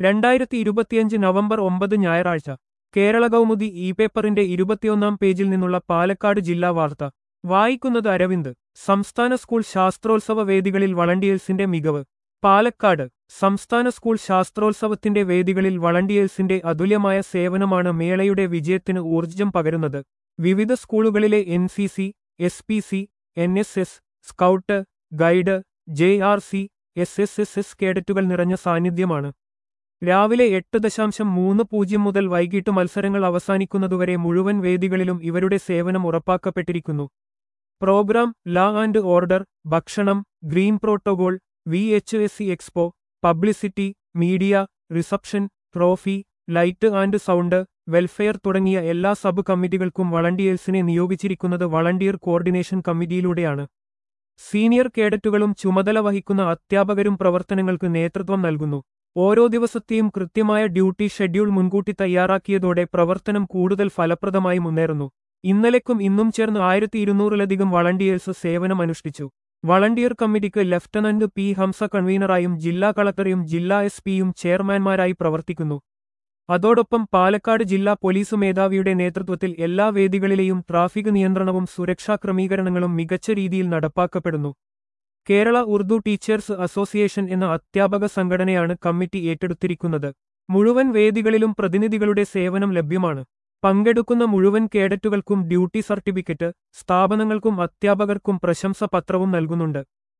രണ്ടായിരത്തി ഇരുപത്തിയഞ്ച് നവംബർ ഒമ്പത് ഞായറാഴ്ച കേരള കൗമുദി ഇ പേപ്പറിന്റെ ഇരുപത്തിയൊന്നാം പേജിൽ നിന്നുള്ള പാലക്കാട് ജില്ലാ വാർത്ത വായിക്കുന്നത് അരവിന്ദ് സംസ്ഥാന സ്കൂൾ ശാസ്ത്രോത്സവ വേദികളിൽ വളണ്ടിയേഴ്സിന്റെ മികവ് പാലക്കാട് സംസ്ഥാന സ്കൂൾ ശാസ്ത്രോത്സവത്തിന്റെ വേദികളിൽ വളണ്ടിയേഴ്സിന്റെ അതുല്യമായ സേവനമാണ് മേളയുടെ വിജയത്തിന് ഊർജ്ജം പകരുന്നത് വിവിധ സ്കൂളുകളിലെ N C C S P C N S S scout guide J R C S S S S കേഡറ്റുകൾ നിറഞ്ഞ സാന്നിധ്യമാണ് രാവിലെ എട്ട് ദശാംശം മൂന്ന് പൂജ്യം മുതൽ വൈകിട്ട് മത്സരങ്ങൾ അവസാനിക്കുന്നതുവരെ മുഴുവൻ വേദികളിലും ഇവരുടെ സേവനം ഉറപ്പാക്കപ്പെട്ടിരിക്കുന്നു പ്രോഗ്രാം ലാ ആൻഡ് ഓർഡർ ഭക്ഷണം green protocol V H S C expo publicity media reception trophy light and sound welfare തുടങ്ങിയ എല്ലാ സബ് കമ്മിറ്റികൾക്കും വളണ്ടിയേഴ്സിനെ നിയോഗിച്ചിരിക്കുന്നത് വളണ്ടിയർ കോർഡിനേഷൻ കമ്മിറ്റിയിലൂടെയാണ് സീനിയർ കേഡറ്റുകളും ചുമതല വഹിക്കുന്ന അധ്യാപകരും പ്രവർത്തനങ്ങൾക്ക് നേതൃത്വം നൽകുന്നു ഓരോ ദിവസത്തെയും കൃത്യമായ ഡ്യൂട്ടി ഷെഡ്യൂൾ മുൻകൂട്ടി തയ്യാറാക്കിയതോടെ പ്രവർത്തനം കൂടുതൽ ഫലപ്രദമായി മുന്നേറുന്നു ഇന്നലെക്കും ഇന്നും ചേർന്ന് ആയിരത്തി ഇരുന്നൂറിലധികം വളണ്ടിയേഴ്സ് സേവനമനുഷ്ഠിച്ചു വളണ്ടിയർ കമ്മിറ്റിക്ക് ലഫ്റ്റനന്റ് പി ഹംസ കൺവീനറായും ജില്ലാ കളക്ടറും ജില്ലാ എസ് പിയും ചെയർമാൻമാരായി പ്രവർത്തിക്കുന്നു അതോടൊപ്പം പാലക്കാട് ജില്ലാ പോലീസ് മേധാവിയുടെ നേതൃത്വത്തിൽ എല്ലാ വേദികളിലെയും ട്രാഫിക് നിയന്ത്രണവും സുരക്ഷാ ക്രമീകരണങ്ങളും മികച്ച രീതിയിൽ നടപ്പാക്കപ്പെടുന്നു കേരള ഉറുദു ടീച്ചേഴ്സ് അസോസിയേഷൻ എന്ന അധ്യാപക സംഘടനയാണ് കമ്മിറ്റി ഏറ്റെടുത്തിരിക്കുന്നത് മുഴുവൻ വേദികളിലും പ്രതിനിധികളുടെ സേവനം ലഭ്യമാണ് പങ്കെടുക്കുന്ന മുഴുവൻ കേഡറ്റുകൾക്കും ഡ്യൂട്ടി സർട്ടിഫിക്കറ്റ് സ്ഥാപനങ്ങൾക്കും അധ്യാപകർക്കും പ്രശംസ പത്രവും നൽകുന്നുണ്ട്